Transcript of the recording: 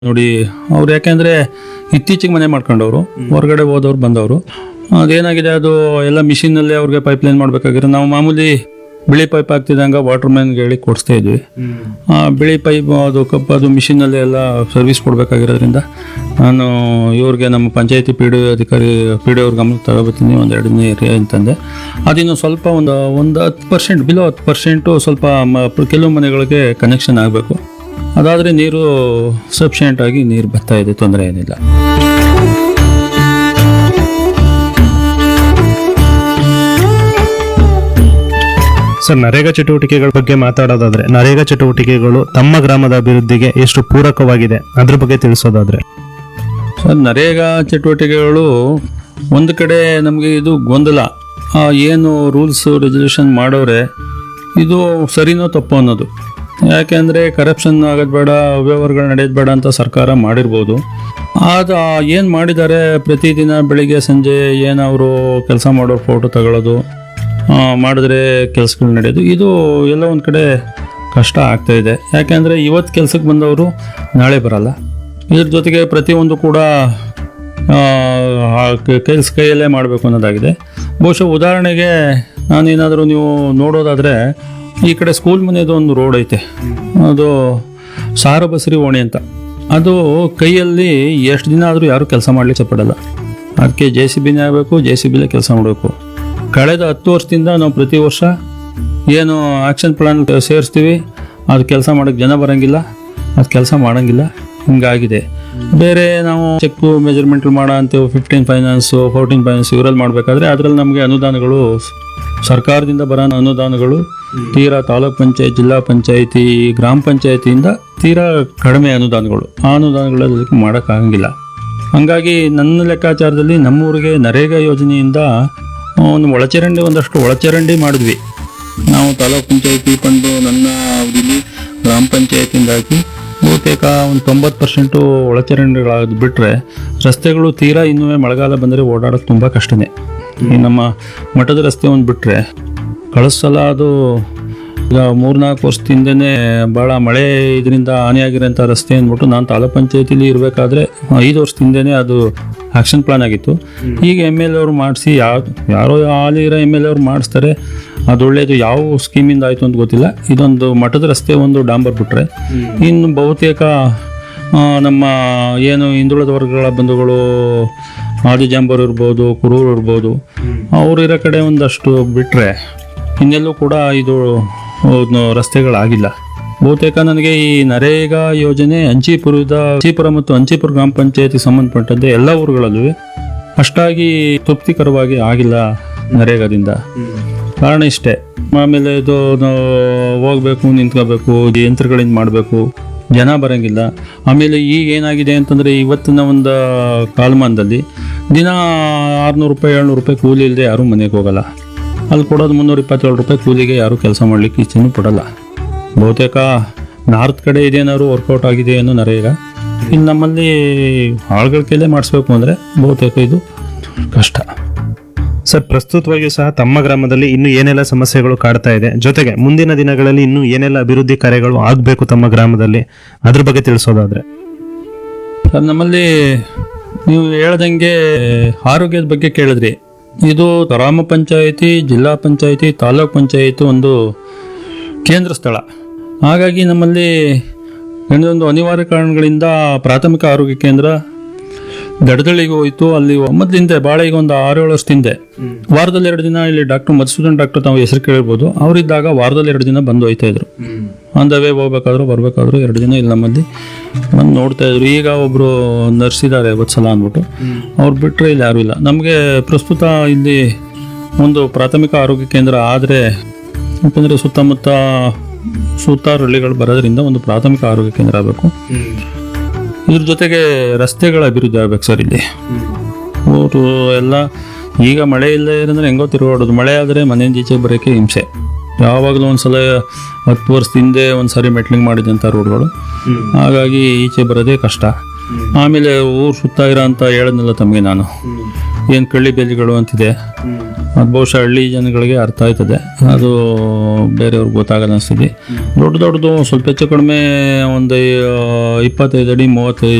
ನೋಡಿ ಅವ್ರು ಯಾಕೆಂದ್ರೆ ಇತ್ತೀಚೆಗೆ ಮನೆ ಮಾಡ್ಕೊಂಡವ್ರು ಹೊರಗಡೆ ಹೋದವ್ರು ಬಂದವರು ಅದೇನಾಗಿದೆ ಅದು ಎಲ್ಲ ಮಿಷಿನಲ್ಲೇ ಅವ್ರಿಗೆ ಪೈಪ್ ಲೈನ್ ಮಾಡ್ಬೇಕಾಗಿರೋ ನಾವು ಮಾಮೂಲಿ ಬಿಳಿ ಪೈಪ್ ಹಾಕ್ತಿದ್ದಂಗೆ ವಾಟರ್ ಮ್ಯಾನ್ಗೆ ಹೇಳಿ ಕೊಡಿಸ್ತಾ ಇದ್ವಿ ಆ ಬಿಳಿ ಪೈಪ್ ಅದು ಕಪ್ ಅದು ಮಿಷಿನಲ್ಲಿ ಎಲ್ಲ ಸರ್ವಿಸ್ ಕೊಡಬೇಕಾಗಿರೋದ್ರಿಂದ ನಾನು ಇವ್ರಿಗೆ ನಮ್ಮ ಪಂಚಾಯತಿ ಪಿ ಡಿ ಅಧಿಕಾರಿ ಪಿ ಡಿ ಅವ್ರ ಗಮನಕ್ಕೆ ತಗೋಬತ್ತೀನಿ ಒಂದು ಎರಡು ದಿನ ಇರಿ ಅಂತಂದೆ ಅದಿನ್ನು ಸ್ವಲ್ಪ ಒಂದು ಒಂದು ಹತ್ತು ಪರ್ಸೆಂಟ್ ಬಿಲೋ ಹತ್ತು ಪರ್ಸೆಂಟು ಸ್ವಲ್ಪ ಮ- ಕೆಲವು ಮನೆಗಳಿಗೆ ಕನೆಕ್ಷನ್ ಆಗಬೇಕು ಅದಾದರೆ ನೀರು ಸಫಿಷಿಯೆಂಟ್ ಆಗಿ ನೀರು ಬರ್ತಾ ಇದೆ ತೊಂದರೆ ಏನಿಲ್ಲ ಸರ್ ನರೇಗಾ ಚಟುವಟಿಕೆಗಳ ಬಗ್ಗೆ ಮಾತಾಡೋದಾದ್ರೆ ನರೇಗಾ ಚಟುವಟಿಕೆಗಳು ತಮ್ಮ ಗ್ರಾಮದ ಅಭಿವೃದ್ಧಿಗೆ ಎಷ್ಟು ಪೂರಕವಾಗಿದೆ ಅದ್ರ ಬಗ್ಗೆ ತಿಳಿಸೋದಾದ್ರೆ ಸರ್ ನರೇಗಾ ಚಟುವಟಿಕೆಗಳು ಒಂದು ಕಡೆ ನಮಗೆ ಇದು ಗೊಂದಲ ಆ, ಏನು ರೂಲ್ಸ್ ರೆಗ್ಯುಲೇಷನ್ ಮಾಡೋರೆ ಇದು ಸರಿನೋ ತಪ್ಪು ಅನ್ನೋದು ಯಾಕೆಂದರೆ ಕರಪ್ಷನ್ ಆಗೋದು ಬೇಡ ಅವ್ಯವಹಾರಗಳು ನಡೆಯೋದು ಬೇಡ ಅಂತ ಸರ್ಕಾರ ಮಾಡಿರ್ಬೋದು ಅದು ಏನು ಮಾಡಿದ್ದಾರೆ ಪ್ರತಿದಿನ ಬೆಳಿಗ್ಗೆ ಸಂಜೆ ಏನು ಅವರು ಕೆಲಸ ಮಾಡೋ ಫೋಟೋ ತಗೊಳ್ಳೋದು ಆ, ಮಾಡಿದ್ರೆ ಕೆಲಸಗಳು ನಡೆಯೋದು ಇದು ಎಲ್ಲ ಒಂದು ಕಡೆ ಕಷ್ಟ ಆಗ್ತಾ ಇದೆ ಯಾಕೆಂದರೆ ಇವತ್ತು ಕೆಲಸಕ್ಕೆ ಬಂದವರು ನಾಳೆ ಬರಲ್ಲ ಇದ್ರ ಜೊತೆಗೆ ಪ್ರತಿಯೊಂದು ಕೂಡ ಕೆಲಸ ಕೈಯಲ್ಲೇ ಮಾಡಬೇಕು ಅನ್ನೋದಾಗಿದೆ ಬಹುಶಃ ಉದಾಹರಣೆಗೆ ನಾನೇನಾದರೂ ನೀವು ನೋಡೋದಾದರೆ ಈ ಕಡೆ ಸ್ಕೂಲ್ ಮನೆಯದು ಒಂದು ರೋಡ್ ಐತೆ ಅದು ಸಾರಬಸರಿ ಓಣಿ ಅಂತ ಅದು ಕೈಯಲ್ಲಿ ಎಷ್ಟು ದಿನ ಆದರೂ ಯಾರೂ ಕೆಲಸ ಮಾಡಲಿಕ್ಕೆ ಪಡಲ್ಲ ಅದಕ್ಕೆ ಜೆ ಸಿ ಬಿನೇ ಆಗಬೇಕು ಜೆ ಸಿ ಬಿಲೇ ಕೆಲಸ ಮಾಡಬೇಕು ಕಳೆದ ಹತ್ತು ವರ್ಷದಿಂದ ನಾವು ಪ್ರತಿ ವರ್ಷ ಏನು ಆಕ್ಷನ್ ಪ್ಲಾನ್ ಸೇರಿಸ್ತೀವಿ ಅದು ಕೆಲಸ ಮಾಡೋಕ್ಕೆ ಜನ ಬರೋಂಗಿಲ್ಲ ಅದು ಕೆಲಸ ಮಾಡೋಂಗಿಲ್ಲ ಹಿಂಗಾಗಿದೆ ಬೇರೆ ನಾವು ಚೆಕ್ ಮೆಜರ್ಮೆಂಟ್ ಮಾಡೋ ಅಂತೀವಿ ಫಿಫ್ಟೀನ್ ಫೈನಾನ್ಸು ಫೋರ್ಟೀನ್ ಫೈನಾನ್ಸ್ ಇವರಲ್ಲಿ ಮಾಡಬೇಕಾದ್ರೆ ಅದರಲ್ಲಿ ನಮಗೆ ಅನುದಾನಗಳು ಸ್- ಸರ್ಕಾರದಿಂದ ಬರೋ ಅನುದಾನಗಳು ತೀರಾ ತಾಲೂಕ್ ಪಂಚಾಯತ್ ಜಿಲ್ಲಾ ಪಂಚಾಯತಿ ಗ್ರಾಮ ಪಂಚಾಯತಿಯಿಂದ ತೀರಾ ಕಡಿಮೆ ಅನುದಾನಗಳು ಆ ಅನುದಾನಗಳಲ್ಲಿ ಮಾಡೋಕ್ಕಾಗಂಗಿಲ್ಲ ಹಂಗಾಗಿ ನನ್ನ ಲೆಕ್ಕಾಚಾರದಲ್ಲಿ ನಮ್ಮೂರಿಗೆ ನರೇಗಾ ಯೋಜನೆಯಿಂದ ಒಂದು ಒಳಚರಂಡಿ ಒಂದಷ್ಟು ಒಳಚರಂಡಿ ಮಾಡಿದ್ವಿ ನಾವು ತಾಲೂಕ್ ಪಂಚಾಯತಿ ಫಂಡು ನನ್ನ ಅವಧಿಲಿ ಗ್ರಾಮ ಪಂಚಾಯತಿಯಿಂದ ಹಾಕಿ ಬಹುತೇಕ ಒಂದು ತೊಂಬತ್ತು ಪರ್ಸೆಂಟು ಒಳಚರಂಡಿಗಳಾದ್ ಬಿಟ್ಟರೆ ರಸ್ತೆಗಳು ತೀರಾ ಇನ್ನೂ ಮಳೆಗಾಲ ಬಂದರೆ ಓಡಾಡೋಕೆ ತುಂಬ ಕಷ್ಟನೇ ಈ ನಮ್ಮ ಮಠದ ರಸ್ತೆ ಒಂದು ಬಿಟ್ಟರೆ ಕಳೆದ ಸಲ ಅದು ಈಗ ಮೂರ್ನಾಲ್ಕು ವರ್ಷದಿಂದನೇ ಭಾಳ ಮಳೆ ಇದರಿಂದ ಹಾನಿಯಾಗಿರೋಂಥ ರಸ್ತೆ ಅಂದ್ಬಿಟ್ಟು ನಾನು ತಾಲೂಕ್ ಪಂಚಾಯತಿಲಿ ಇರಬೇಕಾದ್ರೆ ಐದು ವರ್ಷದಿಂದನೇ ಅದು ಆಕ್ಷನ್ ಪ್ಲಾನ್ ಆಗಿತ್ತು ಈಗ ಎಮ್ ಎಲ್ ಅವರು ಮಾಡಿಸಿ ಯಾವ ಯಾರೋ ಹಾಲಿ ಇರೋ ಎಮ್ ಎಲ್ ಅವ್ರು ಮಾಡಿಸ್ತಾರೆ ಅದು ಒಳ್ಳೇದು ಯಾವ ಸ್ಕೀಮಿಂದ ಆಯಿತು ಅಂತ ಗೊತ್ತಿಲ್ಲ ಇದೊಂದು ಮಠದ ರಸ್ತೆ ಒಂದು ಡಾಂಬರ್ ಬಿಟ್ಟರೆ ಇನ್ನು ಬಹುತೇಕ ಆ, ನಮ್ಮ ಏನು ಹಿಂದುಳಿದ ವರ್ಗಗಳ ಬಂಧುಗಳು ಆದಿಜಾಂಬರ್ ಇರ್ಬೋದು ಕುರೂರು ಇರ್ಬೋದು ಅವ್ರು ಇರೋ ಕಡೆ ಒಂದಷ್ಟು ಬಿಟ್ಟರೆ ಇನ್ನೆಲ್ಲೂ ಕೂಡ ಇದು ಒಂದು ರಸ್ತೆಗಳಾಗಿಲ್ಲ ಬಹುತೇಕ ನನಗೆ ಈ ನರೇಗಾ ಯೋಜನೆ ಅಂಚಿಪುರದ ಅಂಚಿಪುರ ಮತ್ತು ಅಂಚಿಪುರ ಗ್ರಾಮ ಪಂಚಾಯತಿ ಸಂಬಂಧಪಟ್ಟಂತೆ ಎಲ್ಲ ಊರುಗಳಲ್ಲೂ ಅಷ್ಟಾಗಿ ತೃಪ್ತಿಕರವಾಗಿ ಆಗಿಲ್ಲ ನರೇಗಾದಿಂದ ಕಾರಣ ಇಷ್ಟೇ ಆಮೇಲೆ ಇದು ನಾವು ಹೋಗ್ಬೇಕು ನಿಂತ್ಕೋಬೇಕು ಯಂತ್ರಗಳಿಂದ ಮಾಡಬೇಕು ಜನ ಬರಂಗಿಲ್ಲ ಆಮೇಲೆ ಈಗ ಏನಾಗಿದೆ ಅಂತಂದರೆ ಇವತ್ತಿನ ಒಂದು ಕಾಲಮಾನದಲ್ಲಿ ದಿನ ಆರುನೂರು ರೂಪಾಯಿ ಏಳ್ನೂರು ರೂಪಾಯಿ ಕೂಲಿ ಇಲ್ಲದೆ ಯಾರೂ ಮನೆಗೆ ಹೋಗಲ್ಲ ಅಲ್ಲಿ ಕೊಡೋದು ಮುನ್ನೂರ ಇಪ್ಪತ್ತೇಳು ರೂಪಾಯಿ ಕೂಲಿಗೆ ಯಾರೂ ಕೆಲಸ ಮಾಡಲಿಕ್ಕೆ ಇಚ್ಛೆನೂ ಪಡಲ್ಲ ಬಹುತೇಕ ನಾರ್ತ್ ಕಡೆ ಇದೇನಾದ್ರು ವರ್ಕೌಟ್ ಆಗಿದೆ ಏನೋ ನರೇಗಾ ಇನ್ನು ನಮ್ಮಲ್ಲಿ ಆಳುಗಳ ಕೈಲೇ ಮಾಡಿಸ್ಬೇಕು ಅಂದರೆ ಬಹುತೇಕ ಇದು ಕಷ್ಟ ಸರ್ ಪ್ರಸ್ತುತವಾಗಿ ಸಹ ತಮ್ಮ ಗ್ರಾಮದಲ್ಲಿ ಇನ್ನು ಏನೆಲ್ಲ ಸಮಸ್ಯೆಗಳು ಕಾಡ್ತಾ ಇದೆ ಜೊತೆಗೆ ಮುಂದಿನ ದಿನಗಳಲ್ಲಿ ಇನ್ನು ಏನೆಲ್ಲ ಅಭಿವೃದ್ಧಿ ಕಾರ್ಯಗಳು ಆಗಬೇಕು ತಮ್ಮ ಗ್ರಾಮದಲ್ಲಿ ಅದ್ರ ಬಗ್ಗೆ ತಿಳಿಸೋದಾದ್ರೆ ಸರ್ ನಮ್ಮಲ್ಲಿ ನೀವು ಹೇಳ್ದಂಗೆ ಆರೋಗ್ಯದ ಬಗ್ಗೆ ಕೇಳಿದ್ರಿ ಇದು ಗ್ರಾಮ ಪಂಚಾಯಿತಿ ಜಿಲ್ಲಾ ಪಂಚಾಯಿತಿ ತಾಲೂಕ್ ಪಂಚಾಯಿತಿ ಒಂದು ಕೇಂದ್ರ ಸ್ಥಳ ಹಾಗಾಗಿ ನಮ್ಮಲ್ಲಿ ಒಂದು ಅನಿವಾರ್ಯ ಕಾರಣಗಳಿಂದ ಪ್ರಾಥಮಿಕ ಆರೋಗ್ಯ ಕೇಂದ್ರ ದಡದಳ್ಳಿಗೆ ಹೋಯ್ತು ಅಲ್ಲಿ ಮೊದಲಿಂದ ಭಾಳ ಈಗ ಒಂದು ಆರು ಏಳು ವರ್ಷದಿಂದ ವಾರದಲ್ಲಿ ಎರಡು ದಿನ ಇಲ್ಲಿ ಡಾಕ್ಟರ್ ಮಧುಸೂದನ್ ಡಾಕ್ಟರ್ ತಾವು ಹೆಸರು ಕೇಳಿರ್ಬೋದು ಅವರಿದ್ದಾಗ ವಾರದಲ್ಲಿ ಎರಡು ದಿನ ಬಂದು ಹೋಯ್ತಾ ಇದ್ರು ಆನ್ ದ ವೇ ಹೋಗ್ಬೇಕಾದ್ರು ಬರ್ಬೇಕಾದ್ರು ಎರಡು ದಿನ ಇಲ್ಲಿ ನಮ್ಮಲ್ಲಿ ಬಂದು ನೋಡ್ತಾ ಇದ್ರು ಈಗ ಒಬ್ರು ನರ್ಸ್ ಇದ್ದಾರೆ ವತ್ಸಲ ಅಂದ್ಬಿಟ್ಟು ಅವ್ರು ಬಿಟ್ಟರೆ ಇಲ್ಲಿ ಯಾರೂ ಇಲ್ಲ ನಮಗೆ ಪ್ರಸ್ತುತ ಇಲ್ಲಿ ಒಂದು ಪ್ರಾಥಮಿಕ ಆರೋಗ್ಯ ಕೇಂದ್ರ ಆದರೆ ಯಾಕಂದರೆ ಸುತ್ತಮುತ್ತ ಸುತ್ತಾರು ಹಳ್ಳಿಗಳು ಬರೋದ್ರಿಂದ ಒಂದು ಪ್ರಾಥಮಿಕ ಆರೋಗ್ಯ ಕೇಂದ್ರ ಆಗಬೇಕು ಇದ್ರ ಜೊತೆಗೆ ರಸ್ತೆಗಳ ಅಭಿವೃದ್ಧಿ ಆಗ್ಬೇಕು ಸರ್ ಇಲ್ಲಿ ಊರು ಎಲ್ಲ ಈಗ ಮಳೆ ಇಲ್ಲ ಏನಂದ್ರೆ ಹೆಂಗೋ ತಿರುಗಾಡೋದು ಮಳೆ ಆದರೆ ಮನೆಯಿಂದ ಈಚೆ ಬರೋಕ್ಕೆ ಹಿಂಸೆ ಯಾವಾಗಲೂ ಒಂದ್ಸಲ ಹತ್ತು ವರ್ಷದ ಹಿಂದೆ ಒಂದು ಸಾರಿ ಮೆಟ್ಲಿಂಗ್ ಮಾಡಿದಂಥ ರೋಡ್ಗಳು ಹಾಗಾಗಿ ಈಚೆ ಬರೋದೇ ಕಷ್ಟ ಆಮೇಲೆ ಊರು ಸುತ್ತ ಇರೋ ಅಂತ ಹೇಳದ್ನಲ್ಲ ತಮಗೆ ನಾನು ಏನು ಕಳ್ಳಿ ಬೇಲಿಗಳು ಅಂತಿದೆ ಅದು ಬಹುಶಃ ಹಳ್ಳಿ ಜನಗಳಿಗೆ ಅರ್ಥ ಆಯ್ತದೆ ಅದು ಬೇರೆಯವ್ರಿಗೆ ಗೊತ್ತಾಗಲ್ಲ ಅನಿಸ್ತದೆ ದೊಡ್ಡ ದೊಡ್ಡದು ಸ್ವಲ್ಪ ಹೆಚ್ಚು ಕಡಿಮೆ ಒಂದು ಇಪ್ಪತ್ತೈದು ಅಡಿ ಮೂವತ್ತೈದು